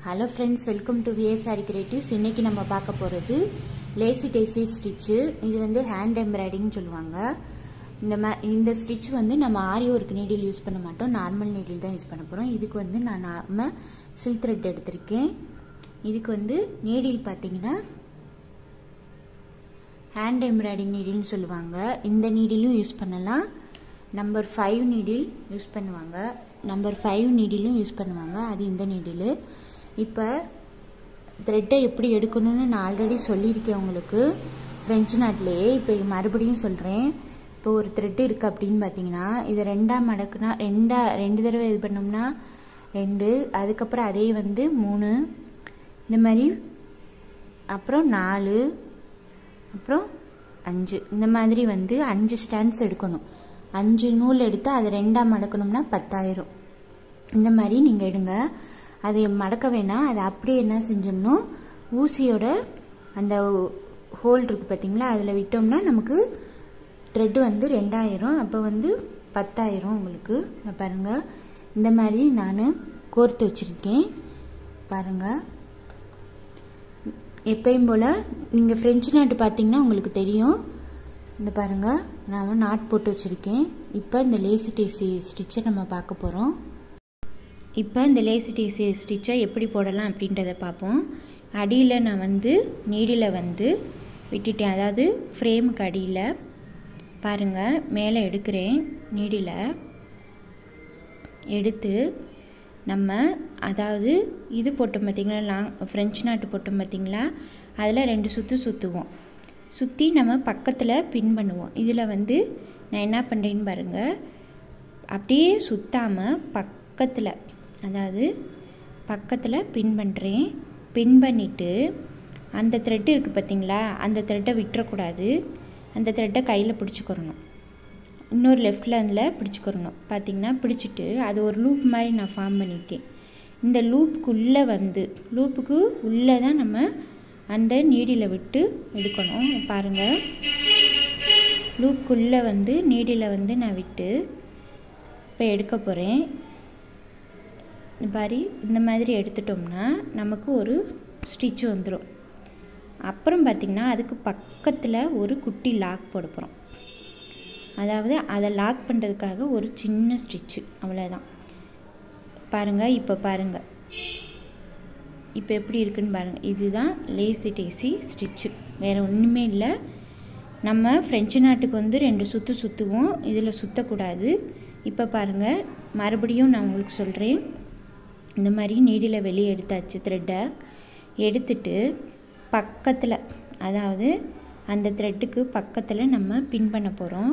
hello friends welcome to VA sari creatives இன்றைக்கி நம்ம பார்க்க போகிறது லேசி டேசி ஸ்டிச்சு இது வந்து ஹேண்ட் எம்ப்ராய்டிங்னு சொல்லுவாங்க இந்த மா இந்த ஸ்டிச் வந்து நம்ம ஆரி ஒர்க் நீடில் யூஸ் பண்ண மாட்டோம் நார்மல் நீடில் தான் யூஸ் பண்ண போகிறோம் இதுக்கு வந்து நான் நாம சில்க் த்ரெட் எடுத்திருக்கேன் இதுக்கு வந்து நீடில் பார்த்தீங்கன்னா ஹேண்ட் எம்ப்ராய்டிங் நீடில்னு சொல்லுவாங்க இந்த நீடிலும் யூஸ் பண்ணலாம் நம்பர் ஃபைவ் நீடில் யூஸ் பண்ணுவாங்க நம்பர் ஃபைவ் நீடிலும் யூஸ் பண்ணுவாங்க அது இந்த நீடில் இப்போ த்ரெட்டை எப்படி எடுக்கணும்னு நான் ஆல்ரெடி சொல்லியிருக்கேன் உங்களுக்கு ஃப்ரெஞ்சு நாட்டிலேயே இப்போ மறுபடியும் சொல்கிறேன் இப்போ ஒரு த்ரெட்டு இருக்குது அப்படின்னு பார்த்தீங்கன்னா இதை ரெண்டாக மடக்குனா ரெண்டா ரெண்டு தடவை இது பண்ணோம்னா ரெண்டு அதுக்கப்புறம் அதே வந்து மூணு இந்த மாதிரி அப்புறம் நாலு அப்புறம் அஞ்சு இந்த மாதிரி வந்து அஞ்சு ஸ்டாண்ட்ஸ் எடுக்கணும் அஞ்சு நூல் எடுத்து அதை ரெண்டாக மடக்கணும்னா பத்தாயிரம் இந்த மாதிரி நீங்கள் எடுங்க அதை மடக்க வேணாம் அதை அப்படியே என்ன செஞ்சிடணும் ஊசியோட அந்த ஹோல் இருக்குது பார்த்தீங்களா அதில் விட்டோம்னா நமக்கு த்ரெட்டு வந்து ரெண்டாயிரம் அப்போ வந்து பத்தாயிரம் உங்களுக்கு பாருங்கள் இந்த மாதிரி நான் கோர்த்து வச்சுருக்கேன் பாருங்கள் எப்பயும் போல் நீங்கள் ஃப்ரெஞ்சு நாட்டு பார்த்தீங்கன்னா உங்களுக்கு தெரியும் இந்த பாருங்கள் நான் நாட் போட்டு வச்சுருக்கேன் இப்போ இந்த லேசி டேசி ஸ்டிச்சை நம்ம பார்க்க போகிறோம் இப்போ இந்த லேசி டேசி ஸ்டிச்சை எப்படி போடலாம் அப்படின்றத பார்ப்போம் அடியில் நான் வந்து நீடில் வந்து விட்டுட்டேன் அதாவது ஃப்ரேமுக்கு அடியில் பாருங்கள் மேலே எடுக்கிறேன் நீடில் எடுத்து நம்ம அதாவது இது போட்டோம் பார்த்திங்களா லாங் ஃப்ரெஞ்சு நாட்டு போட்டோம் பார்த்திங்களா அதில் ரெண்டு சுற்று சுற்றுவோம் சுற்றி நம்ம பக்கத்தில் பின் பண்ணுவோம் இதில் வந்து நான் என்ன பண்ணுறேன்னு பாருங்கள் அப்படியே சுற்றாமல் பக்கத்தில் அதாவது பக்கத்தில் பின் பண்ணுறேன் பின் பண்ணிவிட்டு அந்த த்ரெட்டு இருக்குது பார்த்திங்களா அந்த த்ரெட்டை விட்டுறக்கூடாது அந்த த்ரெட்டை கையில் பிடிச்சிக்கிறணும் இன்னொரு லெஃப்டில் அதில் பிடிச்சிக்கிறணும் பார்த்திங்கன்னா பிடிச்சிட்டு அது ஒரு லூப் மாதிரி நான் ஃபார்ம் பண்ணிட்டேன் இந்த லூப்புக்குள்ளே வந்து லூப்புக்கு உள்ளே தான் நம்ம அந்த நீடியில் விட்டு எடுக்கணும் பாருங்கள் லூப்புக்குள்ளே வந்து நீடியில் வந்து நான் விட்டு இப்போ எடுக்க போகிறேன் இந்த மாதிரி இந்த மாதிரி எடுத்துட்டோம்னா நமக்கு ஒரு ஸ்டிச் வந்துடும் அப்புறம் பார்த்திங்கன்னா அதுக்கு பக்கத்தில் ஒரு குட்டி லாக் போட போகிறோம் அதாவது அதை லாக் பண்ணுறதுக்காக ஒரு சின்ன ஸ்டிச்சு அவ்வளோதான் பாருங்கள் இப்போ பாருங்கள் இப்போ எப்படி இருக்குன்னு பாருங்கள் இதுதான் லேசி டேசி ஸ்டிச்சு வேறு ஒன்றுமே இல்லை நம்ம ஃப்ரெஞ்சு நாட்டுக்கு வந்து ரெண்டு சுற்று சுற்றுவோம் இதில் சுற்றக்கூடாது இப்போ பாருங்கள் மறுபடியும் நான் உங்களுக்கு சொல்கிறேன் இந்த மாதிரி நீடியில் வெளியே எடுத்தாச்சு த்ரெட்டை எடுத்துட்டு பக்கத்தில் அதாவது அந்த த்ரெட்டுக்கு பக்கத்தில் நம்ம பின் பண்ண போகிறோம்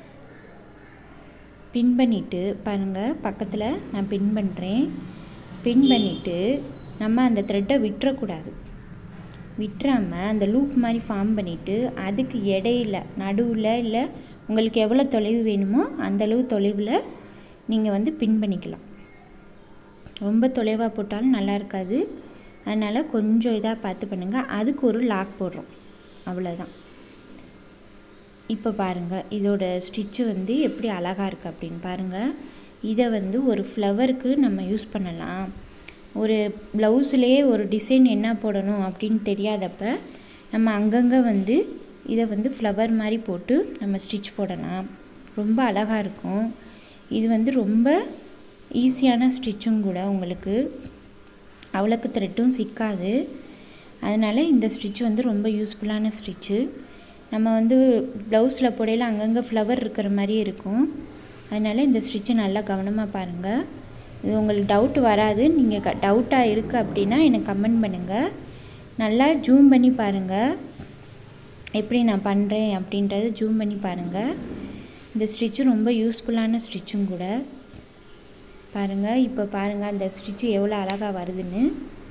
பின் பண்ணிவிட்டு பாருங்கள் பக்கத்தில் நான் பின் பண்ணுறேன் பின் பண்ணிவிட்டு நம்ம அந்த த்ரெட்டை விட்டுறக்கூடாது விட்டுறாமல் அந்த லூப் மாதிரி ஃபார்ம் பண்ணிவிட்டு அதுக்கு இடையில நடுவில் இல்லை உங்களுக்கு எவ்வளோ தொலைவு வேணுமோ அந்தளவு தொலைவில் நீங்கள் வந்து பின் பண்ணிக்கலாம் ரொம்ப தொலைவாக போட்டாலும் நல்லா இருக்காது அதனால் கொஞ்சம் இதாக பார்த்து பண்ணுங்கள் அதுக்கு ஒரு லாக் போடுறோம் அவ்வளோதான் இப்போ பாருங்கள் இதோட ஸ்டிச்சு வந்து எப்படி அழகாக இருக்குது அப்படின்னு பாருங்கள் இதை வந்து ஒரு ஃப்ளவருக்கு நம்ம யூஸ் பண்ணலாம் ஒரு ப்ளவுஸ்லேயே ஒரு டிசைன் என்ன போடணும் அப்படின்னு தெரியாதப்ப நம்ம அங்கங்கே வந்து இதை வந்து ஃப்ளவர் மாதிரி போட்டு நம்ம ஸ்டிச் போடலாம் ரொம்ப அழகாக இருக்கும் இது வந்து ரொம்ப ஈஸியான ஸ்டிச்சும் கூட உங்களுக்கு அவ்வளோக்கு த்ரெட்டும் சிக்காது அதனால் இந்த ஸ்டிச் வந்து ரொம்ப யூஸ்ஃபுல்லான ஸ்டிச்சு நம்ம வந்து ப்ளவுஸில் போடையில் அங்கங்கே ஃப்ளவர் இருக்கிற மாதிரியே இருக்கும் அதனால் இந்த ஸ்டிச்சை நல்லா கவனமாக பாருங்கள் இது உங்களுக்கு டவுட் வராது நீங்கள் க டவுட்டாக இருக்குது அப்படின்னா எனக்கு கமெண்ட் பண்ணுங்கள் நல்லா ஜூம் பண்ணி பாருங்கள் எப்படி நான் பண்ணுறேன் அப்படின்றத ஜூம் பண்ணி பாருங்கள் இந்த ஸ்டிச்சு ரொம்ப யூஸ்ஃபுல்லான ஸ்டிச்சும் கூட பாருங்கள் இப்போ பாருங்கள் அந்த ஸ்டிச்சு எவ்வளோ அழகாக வருதுன்னு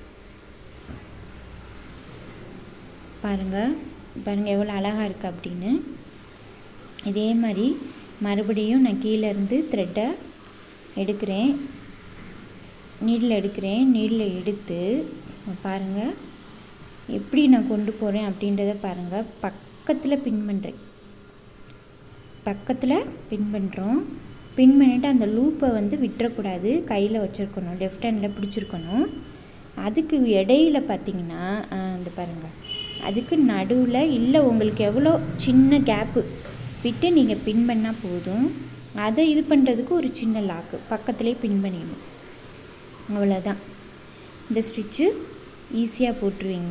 பாருங்கள் பாருங்கள் எவ்வளோ அழகாக இருக்குது அப்படின்னு இதே மாதிரி மறுபடியும் நான் கீழேருந்து த்ரெட்டை எடுக்கிறேன் நீடில் எடுக்கிறேன் நீடில் எடுத்து பாருங்கள் எப்படி நான் கொண்டு போகிறேன் அப்படின்றத பாருங்கள் பக்கத்தில் பின் பண்ணுறேன் பக்கத்தில் பின் பண்ணுறோம் பின் பண்ணிவிட்டு அந்த லூப்பை வந்து விட்டுறக்கூடாது கையில் வச்சுருக்கணும் லெஃப்ட் ஹேண்டில் பிடிச்சிருக்கணும் அதுக்கு இடையில பார்த்தீங்கன்னா இந்த பாருங்கள் அதுக்கு நடுவில் இல்லை உங்களுக்கு எவ்வளோ சின்ன கேப்பு விட்டு நீங்கள் பின் பண்ணால் போதும் அதை இது பண்ணுறதுக்கு ஒரு சின்ன லாக்கு பக்கத்துலேயே பின் பண்ணிடணும் அவ்வளோதான் இந்த ஸ்டிச்சு ஈஸியாக போட்டுருவீங்க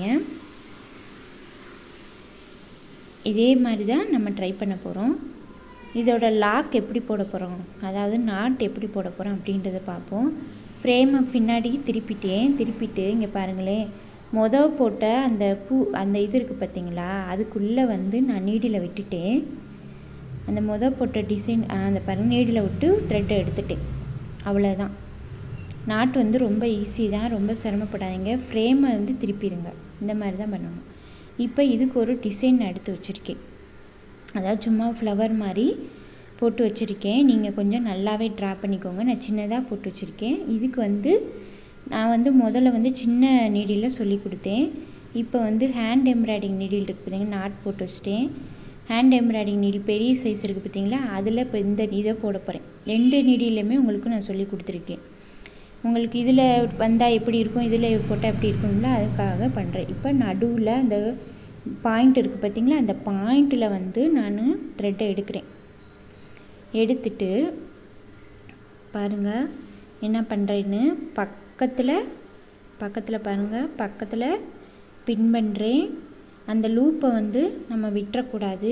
இதே மாதிரி தான் நம்ம ட்ரை பண்ண போகிறோம் இதோட லாக் எப்படி போட போகிறோம் அதாவது நாட் எப்படி போட போகிறோம் அப்படின்றத பார்ப்போம் ஃப்ரேமை பின்னாடி திருப்பிட்டேன் திருப்பிட்டு இங்கே பாருங்களேன் மொதல் போட்ட அந்த பூ அந்த இது இருக்குது பார்த்தீங்களா அதுக்குள்ளே வந்து நான் நீடியில் விட்டுட்டேன் அந்த மொதல் போட்ட டிசைன் அந்த பாருங்க நீடியில் விட்டு த்ரெட்டை எடுத்துட்டேன் அவ்வளோதான் நாட் வந்து ரொம்ப ஈஸி தான் ரொம்ப சிரமப்படாதீங்க ஃப்ரேமை வந்து திருப்பிடுங்க இந்த மாதிரி தான் பண்ணணும் இப்போ இதுக்கு ஒரு டிசைன் எடுத்து வச்சுருக்கேன் அதாவது சும்மா ஃப்ளவர் மாதிரி போட்டு வச்சுருக்கேன் நீங்கள் கொஞ்சம் நல்லாவே ட்ரா பண்ணிக்கோங்க நான் சின்னதாக போட்டு வச்சுருக்கேன் இதுக்கு வந்து நான் வந்து முதல்ல வந்து சின்ன நீடியில் சொல்லி கொடுத்தேன் இப்போ வந்து ஹேண்ட் எம்ப்ராய்டிங் நீடில் இருக்குது பார்த்தீங்கன்னா நாட் போட்டு வச்சுட்டேன் ஹேண்ட் எம்ப்ராய்டிங் நீடில் பெரிய சைஸ் இருக்குது பார்த்தீங்களா அதில் இப்போ இந்த இதை போட போகிறேன் ரெண்டு நீடிலையுமே உங்களுக்கு நான் சொல்லி கொடுத்துருக்கேன் உங்களுக்கு இதில் வந்தால் எப்படி இருக்கும் இதில் போட்டால் எப்படி இருக்கும்ல அதுக்காக பண்ணுறேன் இப்போ நடுவில் அந்த பாயிண்ட் இருக்குது பார்த்தீங்களா அந்த பாயிண்ட்டில் வந்து நான் த்ரெட்டை எடுக்கிறேன் எடுத்துட்டு பாருங்கள் என்ன பண்ணுறேன்னு பக்கத்தில் பக்கத்தில் பாருங்கள் பக்கத்தில் பின் பண்ணுறேன் அந்த லூப்பை வந்து நம்ம விட்டுறக்கூடாது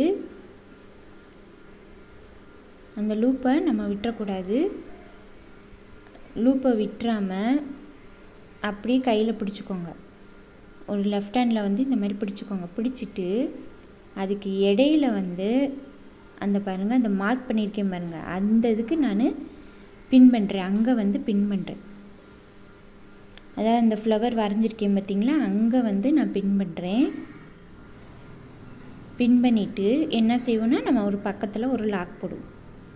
அந்த லூப்பை நம்ம விட்டுறக்கூடாது லூப்பை விட்டுறாமல் அப்படியே கையில் பிடிச்சிக்கோங்க ஒரு லெஃப்ட் ஹேண்டில் வந்து இந்த மாதிரி பிடிச்சிக்கோங்க பிடிச்சிட்டு அதுக்கு இடையில வந்து அந்த பாருங்கள் அந்த மார்க் பண்ணியிருக்கேன் பாருங்கள் அந்த இதுக்கு நான் பின் பண்ணுறேன் அங்கே வந்து பின் பண்ணுறேன் அதாவது அந்த ஃப்ளவர் வரைஞ்சிருக்கேன் பார்த்தீங்களா அங்கே வந்து நான் பின் பண்ணுறேன் பின் பண்ணிவிட்டு என்ன செய்வோன்னா நம்ம ஒரு பக்கத்தில் ஒரு லாக் போடுவோம்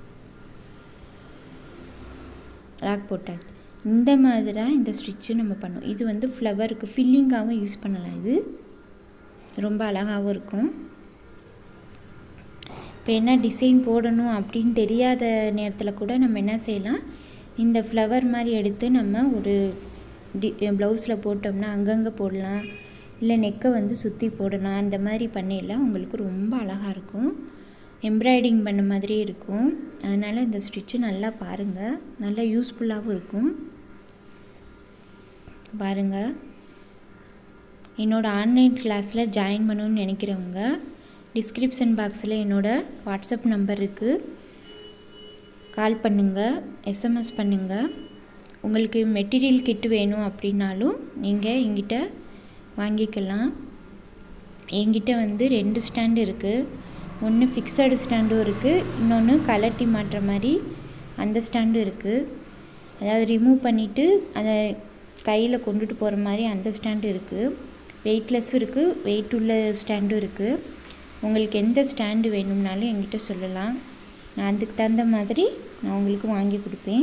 லாக் போட்டால் இந்த மாதிரி தான் இந்த ஸ்டிச்சு நம்ம பண்ணோம் இது வந்து ஃப்ளவருக்கு ஃபில்லிங்காகவும் யூஸ் பண்ணலாம் இது ரொம்ப அழகாகவும் இருக்கும் இப்போ என்ன டிசைன் போடணும் அப்படின்னு தெரியாத நேரத்தில் கூட நம்ம என்ன செய்யலாம் இந்த ஃப்ளவர் மாதிரி எடுத்து நம்ம ஒரு டி ப்ளவுஸில் போட்டோம்னா அங்கங்கே போடலாம் இல்லை நெக்கை வந்து சுற்றி போடலாம் அந்த மாதிரி பண்ணிடலாம் உங்களுக்கு ரொம்ப அழகாக இருக்கும் எம்ப்ராய்டிங் பண்ண மாதிரியே இருக்கும் அதனால் இந்த ஸ்டிச்சு நல்லா பாருங்கள் நல்லா யூஸ்ஃபுல்லாகவும் இருக்கும் பாருங்கள் என்னோடய ஆன்லைன் கிளாஸில் ஜாயின் பண்ணணும்னு நினைக்கிறவங்க டிஸ்கிரிப்ஷன் பாக்ஸில் என்னோடய வாட்ஸ்அப் நம்பர் இருக்குது கால் பண்ணுங்கள் எஸ்எம்எஸ் பண்ணுங்கள் உங்களுக்கு மெட்டீரியல் கிட்டு வேணும் அப்படின்னாலும் நீங்கள் எங்கிட்ட வாங்கிக்கலாம் என்கிட்ட வந்து ரெண்டு ஸ்டாண்டு இருக்குது ஒன்று ஃபிக்ஸடு ஸ்டாண்டும் இருக்குது இன்னொன்று கலட்டி மாட்டுற மாதிரி அந்த ஸ்டாண்டும் இருக்குது அதாவது ரிமூவ் பண்ணிவிட்டு அதை கையில் கொண்டுட்டு போகிற மாதிரி அந்த ஸ்டாண்டு இருக்குது வெயிட்லெஸ்ஸும் இருக்குது வெயிட் உள்ள ஸ்டாண்டும் இருக்குது உங்களுக்கு எந்த ஸ்டாண்டு வேணும்னாலும் என்கிட்ட சொல்லலாம் நான் அதுக்கு தகுந்த மாதிரி நான் உங்களுக்கு வாங்கி கொடுப்பேன்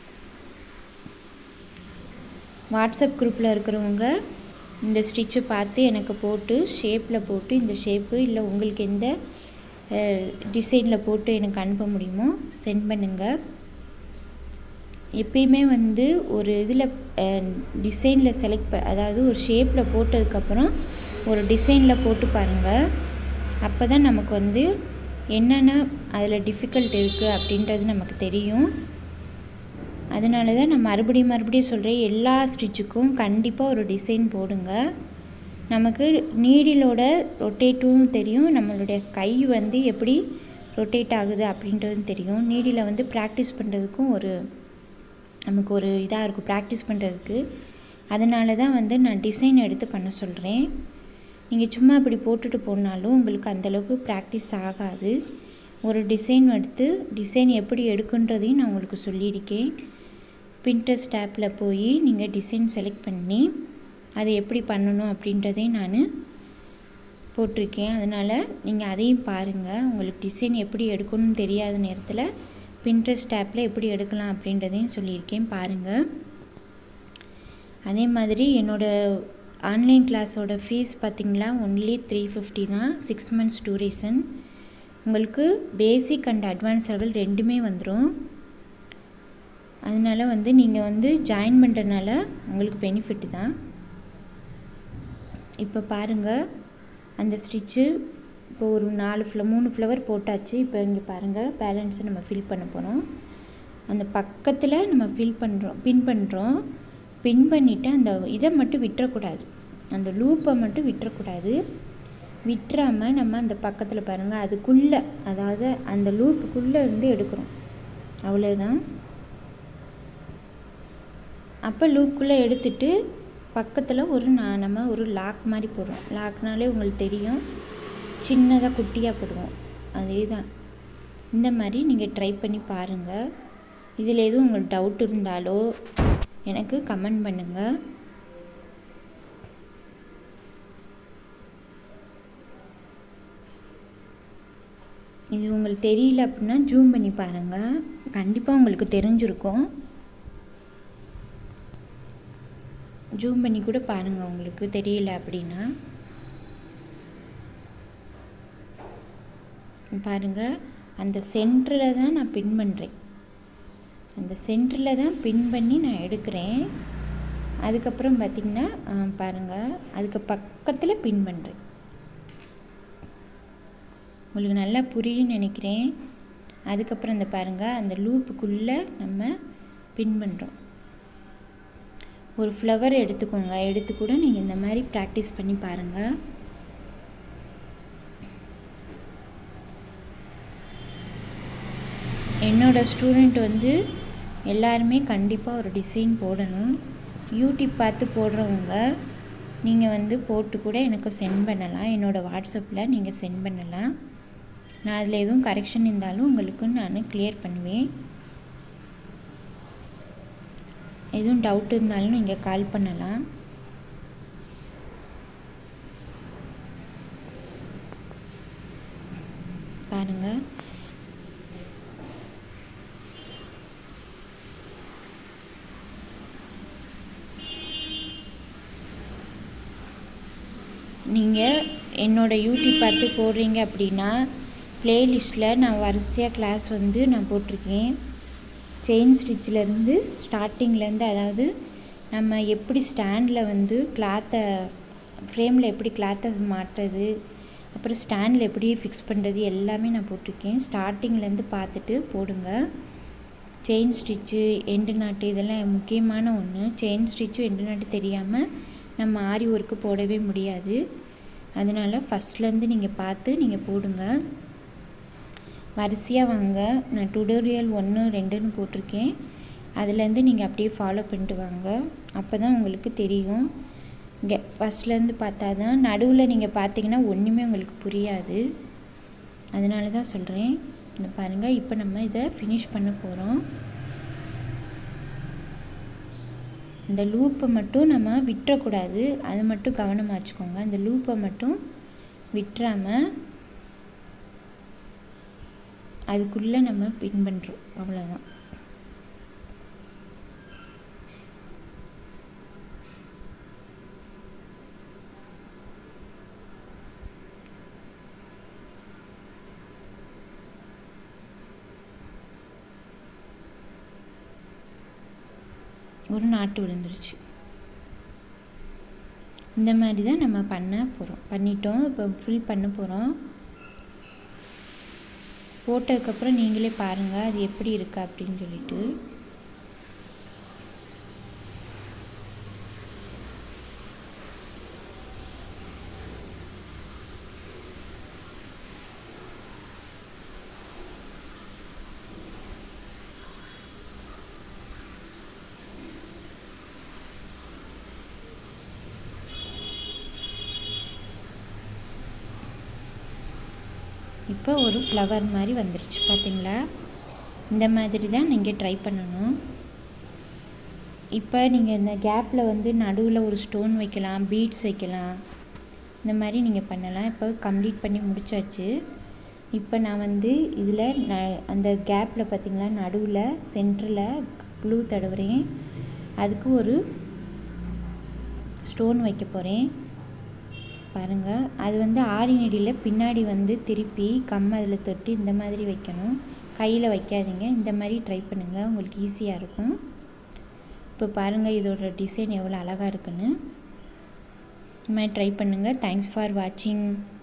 வாட்ஸ்அப் குரூப்பில் இருக்கிறவங்க இந்த ஸ்டிச்சை பார்த்து எனக்கு போட்டு ஷேப்பில் போட்டு இந்த ஷேப்பு இல்லை உங்களுக்கு எந்த டிசைனில் போட்டு எனக்கு அனுப்ப முடியுமோ சென்ட் பண்ணுங்கள் எப்பயுமே வந்து ஒரு இதில் டிசைனில் செலக்ட் ப அதாவது ஒரு ஷேப்பில் போட்டதுக்கப்புறம் ஒரு டிசைனில் போட்டு பாருங்கள் அப்போ தான் நமக்கு வந்து என்னென்ன அதில் டிஃபிகல்ட் இருக்குது அப்படின்றது நமக்கு தெரியும் அதனால தான் நான் மறுபடியும் மறுபடியும் சொல்கிறேன் எல்லா ஸ்டிச்சுக்கும் கண்டிப்பாக ஒரு டிசைன் போடுங்க நமக்கு நீடிலோட ரொட்டேட்டும் தெரியும் நம்மளுடைய கை வந்து எப்படி ரொட்டேட் ஆகுது அப்படின்றதும் தெரியும் நீடியில் வந்து ப்ராக்டிஸ் பண்ணுறதுக்கும் ஒரு நமக்கு ஒரு இதாக இருக்கும் ப்ராக்டிஸ் பண்ணுறதுக்கு அதனால தான் வந்து நான் டிசைன் எடுத்து பண்ண சொல்கிறேன் நீங்கள் சும்மா இப்படி போட்டுட்டு போனாலும் உங்களுக்கு அந்தளவுக்கு ப்ராக்டிஸ் ஆகாது ஒரு டிசைன் எடுத்து டிசைன் எப்படி எடுக்குன்றதையும் நான் உங்களுக்கு சொல்லியிருக்கேன் பின்ட்ரெஸ்ட் ஆப்பில் போய் நீங்கள் டிசைன் செலக்ட் பண்ணி அதை எப்படி பண்ணணும் அப்படின்றதையும் நான் போட்டிருக்கேன் அதனால் நீங்கள் அதையும் பாருங்கள் உங்களுக்கு டிசைன் எப்படி எடுக்கணும்னு தெரியாத நேரத்தில் பின்ட்ரெஸ்ட் ஆப்பில் எப்படி எடுக்கலாம் அப்படின்றதையும் சொல்லியிருக்கேன் பாருங்கள் அதே மாதிரி என்னோடய ஆன்லைன் கிளாஸோட ஃபீஸ் பார்த்திங்களா ஒன்லி த்ரீ ஃபிஃப்டி தான் சிக்ஸ் மந்த்ஸ் டூரேஷன் உங்களுக்கு பேசிக் அண்ட் அட்வான்ஸ் லெவல் ரெண்டுமே வந்துடும் அதனால் வந்து நீங்கள் வந்து ஜாயின் பண்ணுறதுனால உங்களுக்கு பெனிஃபிட் தான் இப்போ பாருங்கள் அந்த ஸ்டிச்சு இப்போ ஒரு நாலு ஃப்ள மூணு ஃப்ளவர் போட்டாச்சு இப்போ இங்கே பாருங்கள் பேலன்ஸை நம்ம ஃபில் பண்ண போகிறோம் அந்த பக்கத்தில் நம்ம ஃபில் பண்ணுறோம் பின் பண்ணுறோம் பின் பண்ணிவிட்டு அந்த இதை மட்டும் விட்டுறக்கூடாது அந்த லூப்பை மட்டும் விட்டுறக்கூடாது விட்டுறாமல் நம்ம அந்த பக்கத்தில் பாருங்கள் அதுக்குள்ளே அதாவது அந்த லூப்புக்குள்ளே இருந்து எடுக்கிறோம் அவ்வளோதான் அப்போ லூப்புக்குள்ளே எடுத்துட்டு பக்கத்தில் ஒரு நான் நம்ம ஒரு லாக் மாதிரி போடுவோம் லாக்னாலே உங்களுக்கு தெரியும் சின்னதாக குட்டியாக போடுவோம் அதே தான் இந்த மாதிரி நீங்கள் ட்ரை பண்ணி பாருங்கள் இதில் எதுவும் உங்களுக்கு டவுட் இருந்தாலோ எனக்கு கமெண்ட் பண்ணுங்கள் இது உங்களுக்கு தெரியல அப்படின்னா ஜூம் பண்ணி பாருங்கள் கண்டிப்பாக உங்களுக்கு தெரிஞ்சிருக்கும் ஜூம் பண்ணி கூட பாருங்கள் உங்களுக்கு தெரியல அப்படின்னா பாருங்கள் அந்த சென்டரில் தான் நான் பின் பண்ணுறேன் அந்த சென்டரில் தான் பின் பண்ணி நான் எடுக்கிறேன் அதுக்கப்புறம் பார்த்திங்கன்னா பாருங்கள் அதுக்கு பக்கத்தில் பின் பண்ணுறேன் உங்களுக்கு நல்லா புரியும்னு நினைக்கிறேன் அதுக்கப்புறம் இந்த பாருங்கள் அந்த லூப்புக்குள்ளே நம்ம பின் பண்ணுறோம் ஒரு ஃப்ளவர் எடுத்துக்கோங்க எடுத்து கூட நீங்கள் இந்த மாதிரி ப்ராக்டிஸ் பண்ணி பாருங்கள் என்னோடய ஸ்டூடெண்ட் வந்து எல்லாருமே கண்டிப்பாக ஒரு டிசைன் போடணும் யூடியூப் பார்த்து போடுறவங்க நீங்கள் வந்து போட்டு கூட எனக்கு சென்ட் பண்ணலாம் என்னோடய வாட்ஸ்அப்பில் நீங்கள் சென்ட் பண்ணலாம் நான் அதில் எதுவும் கரெக்ஷன் இருந்தாலும் உங்களுக்கு நான் கிளியர் பண்ணுவேன் எதுவும் டவுட் இருந்தாலும் நீங்கள் கால் பண்ணலாம் பாருங்கள் நீங்கள் என்னோடய யூடியூப் பார்த்து போடுறீங்க அப்படின்னா ப்ளேலிஸ்ட்டில் நான் வரிசையாக கிளாஸ் வந்து நான் போட்டிருக்கேன் செயின் ஸ்டிச்சிலேருந்து ஸ்டார்டிங்லேருந்து அதாவது நம்ம எப்படி ஸ்டாண்டில் வந்து கிளாத்தை ஃப்ரேமில் எப்படி கிளாத்தை மாட்டுறது அப்புறம் ஸ்டாண்டில் எப்படி ஃபிக்ஸ் பண்ணுறது எல்லாமே நான் போட்டிருக்கேன் ஸ்டார்டிங்லேருந்து பார்த்துட்டு போடுங்க செயின் ஸ்டிச்சு எண்டு நாட்டு இதெல்லாம் முக்கியமான ஒன்று செயின் ஸ்டிச்சும் எண்டு நாட்டு தெரியாமல் நம்ம ஆரி ஒர்க்கு போடவே முடியாது அதனால் ஃபஸ்ட்லேருந்து நீங்கள் பார்த்து நீங்கள் போடுங்க வரிசையாக வாங்க நான் டுடோரியல் ஒன்று ரெண்டுன்னு போட்டிருக்கேன் அதுலேருந்து நீங்கள் அப்படியே ஃபாலோ பண்ணிட்டு வாங்க அப்போ தான் உங்களுக்கு தெரியும் இங்கே ஃபஸ்ட்லேருந்து பார்த்தா தான் நடுவில் நீங்கள் பார்த்தீங்கன்னா ஒன்றுமே உங்களுக்கு புரியாது அதனால தான் சொல்கிறேன் இந்த பாருங்கள் இப்போ நம்ம இதை ஃபினிஷ் பண்ண போகிறோம் இந்த லூப்பை மட்டும் நம்ம விட்டுறக்கூடாது அது மட்டும் கவனமாக வச்சுக்கோங்க இந்த லூப்பை மட்டும் விட்டுறாமல் அதுக்குள்ளே நம்ம பின் பண்ணுறோம் அவ்வளோதான் ஒரு நாட்டு விழுந்துருச்சு இந்த மாதிரி தான் நம்ம பண்ண போகிறோம் பண்ணிட்டோம் இப்போ ஃபில் பண்ண போகிறோம் போட்டதுக்கப்புறம் நீங்களே பாருங்கள் அது எப்படி இருக்கா அப்படின்னு சொல்லிட்டு இப்போ ஒரு ஃப்ளவர் மாதிரி வந்துருச்சு பார்த்தீங்களா இந்த மாதிரி தான் நீங்கள் ட்ரை பண்ணணும் இப்போ நீங்கள் இந்த கேப்பில் வந்து நடுவில் ஒரு ஸ்டோன் வைக்கலாம் பீட்ஸ் வைக்கலாம் இந்த மாதிரி நீங்கள் பண்ணலாம் இப்போ கம்ப்ளீட் பண்ணி முடிச்சாச்சு இப்போ நான் வந்து இதில் ந அந்த கேப்பில் பார்த்திங்களா நடுவில் சென்டரில் க்ளூ தடவுறேன் அதுக்கு ஒரு ஸ்டோன் வைக்க போகிறேன் பாருங்கள் அது வந்து ஆரி நெடியில் பின்னாடி வந்து திருப்பி கம் அதில் தொட்டு இந்த மாதிரி வைக்கணும் கையில் வைக்காதீங்க இந்த மாதிரி ட்ரை பண்ணுங்கள் உங்களுக்கு ஈஸியாக இருக்கும் இப்போ பாருங்கள் இதோட டிசைன் எவ்வளோ அழகாக இருக்குன்னு இந்த மாதிரி ட்ரை பண்ணுங்கள் தேங்க்ஸ் ஃபார் வாட்சிங்